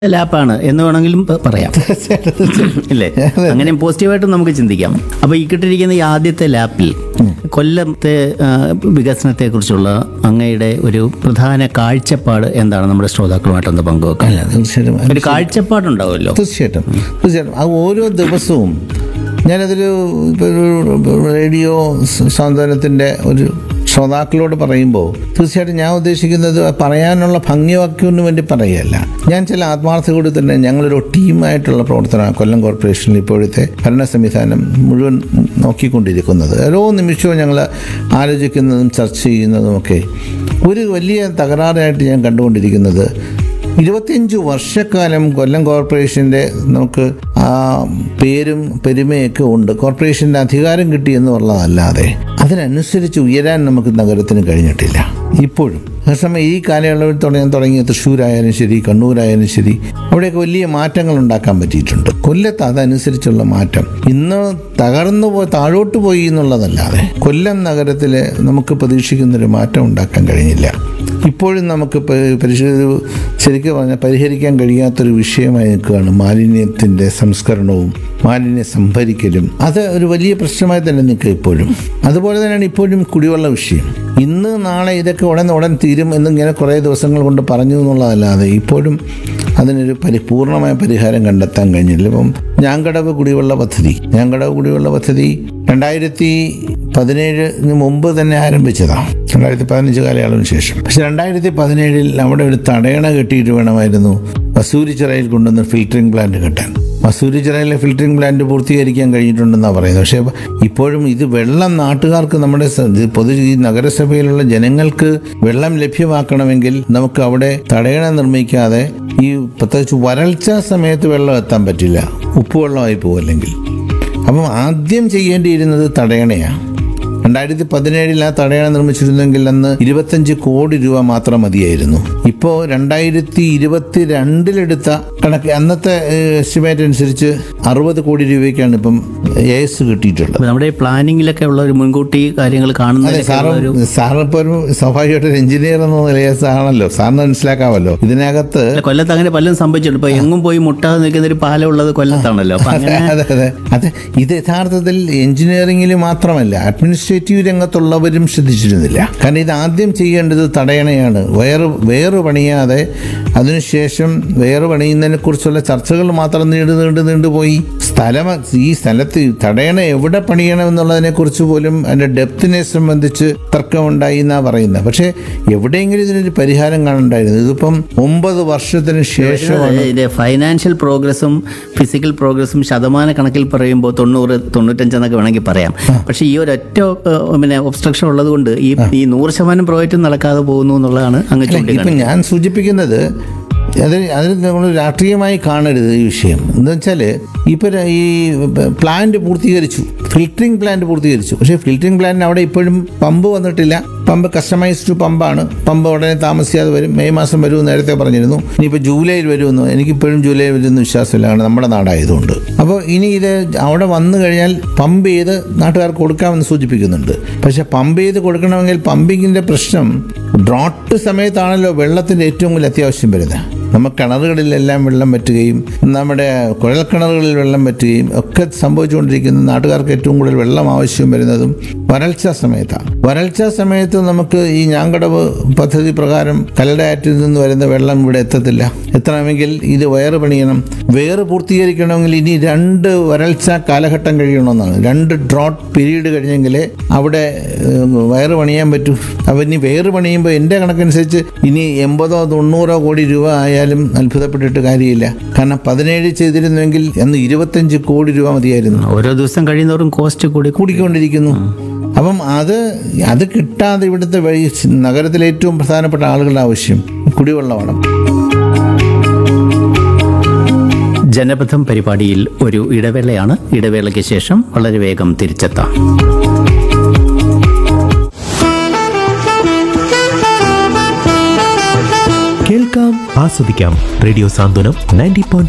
ലാപ്പാണ് എന്ന് വേണമെങ്കിലും പ- പറയാം ഇല്ലേ അങ്ങനെ പോസിറ്റീവായിട്ട് നമുക്ക് ചിന്തിക്കാം അപ്പോൾ ഈ കിട്ടിയിരിക്കുന്ന ഈ ആദ്യത്തെ ലാപ്പിൽ കൊല്ലത്തെ ആ, വികസനത്തെക്കുറിച്ചുള്ള അങ്ങയുടെ ഒരു പ്രധാന കാഴ്ചപ്പാട് എന്താണ് നമ്മുടെ ശ്രോതാക്കളുമായിട്ടൊന്ന് പങ്കുവെക്കാം അല്ല തീർച്ചയായിട്ടും ഒരു കാഴ്ചപ്പാടുണ്ടാവുമല്ലോ തീർച്ചയായിട്ടും തീർച്ചയായിട്ടും അത് ഓരോ ദിവസവും ഞാനതൊരു ഇപ്പോൾ ഒരു റേഡിയോ സാന്ത്വനത്തിൻ്റെ ഒരു ശ്രോതാക്കളോട് പറയുമ്പോൾ തീർച്ചയായിട്ടും ഞാൻ ഉദ്ദേശിക്കുന്നത് പറയാനുള്ള ഭംഗിവാക്കിയൊന്നും വേണ്ടി പറയുകയല്ല ഞാൻ ചില ആത്മാർത്ഥതയോട് തന്നെ ഞങ്ങളൊരു ടീമായിട്ടുള്ള പ്രവർത്തനമാണ് കൊല്ലം കോർപ്പറേഷനിൽ ഇപ്പോഴത്തെ ഭരണ സംവിധാനം മുഴുവൻ നോക്കിക്കൊണ്ടിരിക്കുന്നത് ഓരോ നിമിഷവും ഞങ്ങൾ ആലോചിക്കുന്നതും ചർച്ച ചെയ്യുന്നതുമൊക്കെ ഒരു വലിയ തകരാറായിട്ട് ഞാൻ കണ്ടുകൊണ്ടിരിക്കുന്നത് ഇരുപത്തിയഞ്ച് വർഷക്കാലം കൊല്ലം കോർപ്പറേഷൻ്റെ നമുക്ക് ആ പേരും പെരുമയൊക്കെ ഉണ്ട് കോർപ്പറേഷൻ്റെ അധികാരം കിട്ടി എന്ന് ഉള്ളതല്ലാതെ അതിനനുസരിച്ച് ഉയരാൻ നമുക്ക് നഗരത്തിന് കഴിഞ്ഞിട്ടില്ല ഇപ്പോഴും അതേസമയം ഈ കാലയളവിൽ തുടങ്ങി തുടങ്ങിയ തൃശ്ശൂരായാലും ശരി കണ്ണൂരായാലും ശരി അവിടെയൊക്കെ വലിയ മാറ്റങ്ങൾ ഉണ്ടാക്കാൻ പറ്റിയിട്ടുണ്ട് കൊല്ലത്ത് അതനുസരിച്ചുള്ള മാറ്റം ഇന്ന് തകർന്നു പോയി താഴോട്ട് പോയി എന്നുള്ളതല്ലാതെ കൊല്ലം നഗരത്തിൽ നമുക്ക് പ്രതീക്ഷിക്കുന്നൊരു മാറ്റം ഉണ്ടാക്കാൻ കഴിഞ്ഞില്ല ഇപ്പോഴും നമുക്ക് പ- പരിശ ശരിക്കും പറഞ്ഞാൽ പരിഹരിക്കാൻ കഴിയാത്തൊരു വിഷയമായി നിൽക്കുകയാണ് മാലിന്യത്തിൻ്റെ സംസ്കരണവും മാലിന്യ സംഭരിക്കലും അത് ഒരു വലിയ പ്രശ്നമായി തന്നെ നിൽക്കുക ഇപ്പോഴും അതുപോലെ തന്നെയാണ് ഇപ്പോഴും കുടിവെള്ള വിഷയം ഇന്ന് നാളെ ഇതൊക്കെ ഉടൻ ഉടൻ തീരും എന്നിങ്ങനെ കുറേ ദിവസങ്ങൾ കൊണ്ട് പറഞ്ഞു എന്നുള്ളതല്ലാതെ ഇപ്പോഴും അതിനൊരു പരിപൂർണമായ പരിഹാരം കണ്ടെത്താൻ കഴിഞ്ഞില്ല ഇപ്പം ഞാങ്കടവ് കുടിവെള്ള പദ്ധതി ഞാങ്കടവ് കുടിവെള്ള പദ്ധതി രണ്ടായിരത്തി പതിനേഴിന് മുമ്പ് തന്നെ ആരംഭിച്ചതാണ് രണ്ടായിരത്തി പതിനഞ്ച് കാലയളവിന് ശേഷം പക്ഷെ രണ്ടായിരത്തി പതിനേഴിൽ അവിടെ ഒരു തടയണ കെട്ടിയിട്ട് വേണമായിരുന്നു വസൂരിച്ചിറയിൽ കൊണ്ടുവന്ന് ഫിൽറ്ററിംഗ് പ്ലാന്റ് കെട്ടാൻ മസൂരിച്ചിറയിലെ ഫിൽറ്ററിംഗ് പ്ലാന്റ് പൂർത്തീകരിക്കാൻ കഴിഞ്ഞിട്ടുണ്ടെന്നാണ് പറയുന്നത് പക്ഷേ ഇപ്പോഴും ഇത് വെള്ളം നാട്ടുകാർക്ക് നമ്മുടെ സ- ഇത് പൊതു ഈ നഗരസഭയിലുള്ള ജനങ്ങൾക്ക് വെള്ളം ലഭ്യമാക്കണമെങ്കിൽ നമുക്ക് അവിടെ തടയണ നിർമ്മിക്കാതെ ഈ പ്രത്യേകിച്ച് വരൾച്ച സമയത്ത് വെള്ളം എത്താൻ പറ്റില്ല ഉപ്പുവെള്ളമായി പോകും അല്ലെങ്കിൽ അപ്പം ആദ്യം ചെയ്യേണ്ടിയിരുന്നത് തടയണയാണ് രണ്ടായിരത്തി പതിനേഴിൽ ആ തടയണ നിർമ്മിച്ചിരുന്നെങ്കിൽ അന്ന് ഇരുപത്തഞ്ച് കോടി രൂപ മാത്രം മതിയായിരുന്നു ഇപ്പോൾ രണ്ടായിരത്തി ഇരുപത്തി രണ്ടിലെടുത്ത കണക്ക് അന്നത്തെ എസ്റ്റിമേറ്റ് അനുസരിച്ച് അറുപത് കോടി രൂപയ്ക്കാണ് ഇപ്പം എ എസ് കിട്ടിയിട്ടുള്ളത് അപ്പോൾ നമ്മുടെ ഈ പ്ലാനിങ്ങിലൊക്കെ ഉള്ള ഒരു മുൻകൂട്ടി കാര്യങ്ങൾ അതെ കാണുന്നതിലൊക്കെ സാറ് ഉള്ള ഒരു സാറ് ഇപ്പോൾ ഒരു സ്വാഭാവികമായിട്ട് ഒരു എഞ്ചിനീയർ എന്ന നിലയിൽ ആണല്ലോ സാറിന് മനസ്സിലാക്കാമല്ലോ ഇതിനകത്ത് അല്ല, കൊല്ലത്ത് അങ്ങനെ പലതും സംഭവിച്ചിട്ടുണ്ട് ഇപ്പൊ എങ്ങും പോയി മുട്ടാതെ നിൽക്കുന്ന ഒരു പാലം ഉള്ളത് കൊല്ലത്താണല്ലോ അപ്പൊ അങ്ങനെ അതെ അതെ അതെ ഇത് യഥാർത്ഥത്തിൽ എഞ്ചിനീയറിംഗിൽ മാത്രമല്ല അഡ്മിനിസ്ട്രേറ്റീവ് രംഗത്തുള്ളവരും ശ്രദ്ധിച്ചിരുന്നില്ല കാരണം ഇത് ആദ്യം ചെയ്യേണ്ടത് തടയണയാണ് വേറെ വേറെ പണിയാതെ അതിനുശേഷം വേറെ പണിയുന്നതിനെ കുറിച്ചുള്ള ചർച്ചകൾ മാത്രം നീണ്ടു നീണ്ടു നീണ്ടുപോയി സ്ഥലം ഈ സ്ഥലത്ത് തടയണ എവിടെ പണിയണം എന്നുള്ളതിനെ കുറിച്ച് പോലും അതിന്റെ ഡെപ്തിനെ സംബന്ധിച്ച് തർക്കമുണ്ടായി എന്നാ പറയുന്നത് പക്ഷേ എവിടെയെങ്കിലും ഇതിനൊരു പരിഹാരം കാണണ്ടായിരുന്നു ഇതിപ്പം ഒമ്പത് വർഷത്തിന് ശേഷമാണ് ഇത് ഫൈനാൻഷ്യൽ പ്രോഗ്രസും ഫിസിക്കൽ പ്രോഗ്രസും ശതമാന കണക്കിൽ പറയുമ്പോൾ തൊണ്ണൂറ് തൊണ്ണൂറ്റഞ്ച് എന്നൊക്കെ വേണമെങ്കിൽ പറയാം പക്ഷേ ഈ ഒരൊറ്റ ഏഹ്, പിന്നെ ഒബ്സ്ട്രക്ഷൻ ഉള്ളത് കൊണ്ട് ഈ ഈ നൂറ് ശതമാനം പ്രോജക്റ്റും നടക്കാതെ പോകുന്നു എന്നുള്ളതാണ് അങ്ങ് അല്ല, ഇപ്പം ചൂണ്ടിക്കാണിക്കുന്നത് ഞാൻ സൂചിപ്പിക്കുന്നത് അത് അതിൽ നമ്മൾ രാഷ്ട്രീയമായി കാണരുത് ഈ വിഷയം എന്ന് വെച്ചാൽ ഇപ്പം ഈ പ്ലാന്റ് പൂർത്തീകരിച്ചു ഫിൽറ്ററിംഗ് പ്ലാന്റ് പൂർത്തീകരിച്ചു പക്ഷേ ഫിൽറ്ററിംഗ് പ്ലാന്റിന് അവിടെ ഇപ്പോഴും പമ്പ് വന്നിട്ടില്ല പമ്പ് കസ്റ്റമൈസ്ഡ് പമ്പാണ് പമ്പ് ഉടനെ താമസിയാതെ വരും മെയ് മാസം വരുമെന്ന് നേരത്തെ പറഞ്ഞിരുന്നു ഇനിയിപ്പോൾ ജൂലൈയിൽ വരുമെന്ന് എനിക്കിപ്പോഴും ജൂലൈയിൽ വരുമെന്ന് വിശ്വാസമില്ല കാരണം നമ്മുടെ നാടായതുകൊണ്ട് അപ്പോൾ ഇനി ഇത് അവിടെ വന്നു കഴിഞ്ഞാൽ പമ്പ് ചെയ്ത് നാട്ടുകാർക്ക് കൊടുക്കാമെന്ന് സൂചിപ്പിക്കുന്നുണ്ട് പക്ഷേ പമ്പ് ചെയ്ത് കൊടുക്കണമെങ്കിൽ പമ്പിങ്ങിൻ്റെ പ്രശ്നം ഡ്രോട്ട് സമയത്താണല്ലോ വെള്ളത്തിൻ്റെ ഏറ്റവും കൂടുതൽ അത്യാവശ്യം വരുന്നത് നമുക്ക് കിണറുകളിലെല്ലാം വെള്ളം പറ്റുകയും നമ്മുടെ കുഴൽക്കിണറുകളിൽ വെള്ളം പറ്റുകയും ഒക്കെ സംഭവിച്ചുകൊണ്ടിരിക്കുന്ന നാട്ടുകാർക്ക് ഏറ്റവും കൂടുതൽ വെള്ളം ആവശ്യം വരുന്നതും വരൾച്ച സമയത്താണ് വരൾച്ച സമയത്ത് നമുക്ക് ഈ ഞാങ്കടവ് പദ്ധതി പ്രകാരം കല്ലടയാറ്റിൽ നിന്ന് വരുന്ന വെള്ളം ഇവിടെ എത്തത്തില്ല എത്തണമെങ്കിൽ ഇത് വയറ് പണിയണം വേറ് പൂർത്തീകരിക്കണമെങ്കിൽ ഇനി രണ്ട് വരൾച്ച കാലഘട്ടം കഴിയണമെന്നാണ് രണ്ട് ഡ്രോട്ട് പീരീഡ് കഴിഞ്ഞെങ്കിലേ അവിടെ ഏഹ്, വയറ് പണിയാൻ പറ്റൂ അപ്പം ഇനി വേറ് പണിയുമ്പോൾ എൻ്റെ കണക്കനുസരിച്ച് ഇനി എൺപതോ തൊണ്ണൂറോ കോടി രൂപ ആയാലും അത്ഭുതപ്പെട്ടിട്ട് കാര്യമില്ല കാരണം പതിനേഴ് ചെയ്തിരുന്നുവെങ്കിൽ അന്ന് ഇരുപത്തഞ്ച് കോടി രൂപ മതിയായിരുന്നു ഓരോ ദിവസം കഴിയുന്നവരും കോസ്റ്റ് കൂടി കൂടിക്കൊണ്ടിരിക്കുന്നു അപ്പം അത് അത് കിട്ടാതെ ഇവിടുത്തെ വഴി നഗരത്തിലെ ഏറ്റവും പ്രധാനപ്പെട്ട ആളുകളുടെ ആവശ്യം കുടിവെള്ളമാണ് ജനപഥം പരിപാടിയിൽ ഒരു ഇടവേളയാണ് ഇടവേളയ്ക്ക് ശേഷം വളരെ വേഗം തിരിച്ചെത്താം കേൾക്കാം ആസ്വദിക്കാം റേഡിയോ സാന്ത്വനം നയൻറ്റി